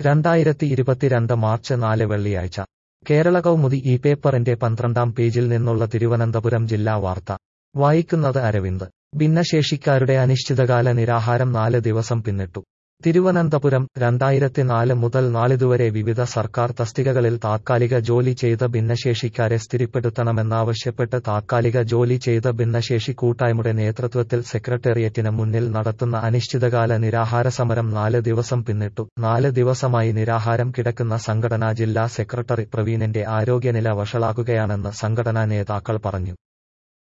രണ്ടായിരത്തി ഇരുപത്തിരണ്ട് മാർച്ച് നാല് വെള്ളിയാഴ്ച കേരള കൗമുദി ഈ പേപ്പറിന്റെ പന്ത്രണ്ടാം പേജിൽ നിന്നുള്ള തിരുവനന്തപുരം ജില്ലാ വാർത്ത വായിക്കുന്നത് അരവിന്ദ് ഭിന്നശേഷിക്കാരുടെ അനിശ്ചിതകാല നിരാഹാരം നാല് ദിവസം പിന്നിട്ടു തിരുവനന്തപുരം രണ്ടായിരത്തിനാല് മുതൽ നാളിതുവരെ വിവിധ സർക്കാർ തസ്തികകളിൽ താത്കാലിക ജോലി ചെയ്ത ഭിന്നശേഷിക്കാരെ സ്ഥിരപ്പെടുത്തണമെന്നാവശ്യപ്പെട്ട് താത്കാലിക ജോലി ചെയ്ത ഭിന്നശേഷി കൂട്ടായ്മയുടെ നേതൃത്വത്തിൽ സെക്രട്ടേറിയറ്റിന് മുന്നിൽ നടത്തുന്ന അനിശ്ചിതകാല നിരാഹാര സമരം നാല് ദിവസം പിന്നിട്ടു നാല് ദിവസമായി നിരാഹാരം കിടക്കുന്ന സംഘടനാ ജില്ലാ സെക്രട്ടറി പ്രവീണിന്റെ ആരോഗ്യനില വഷളാകുകയാണെന്ന് സംഘടനാ നേതാക്കൾ പറഞ്ഞു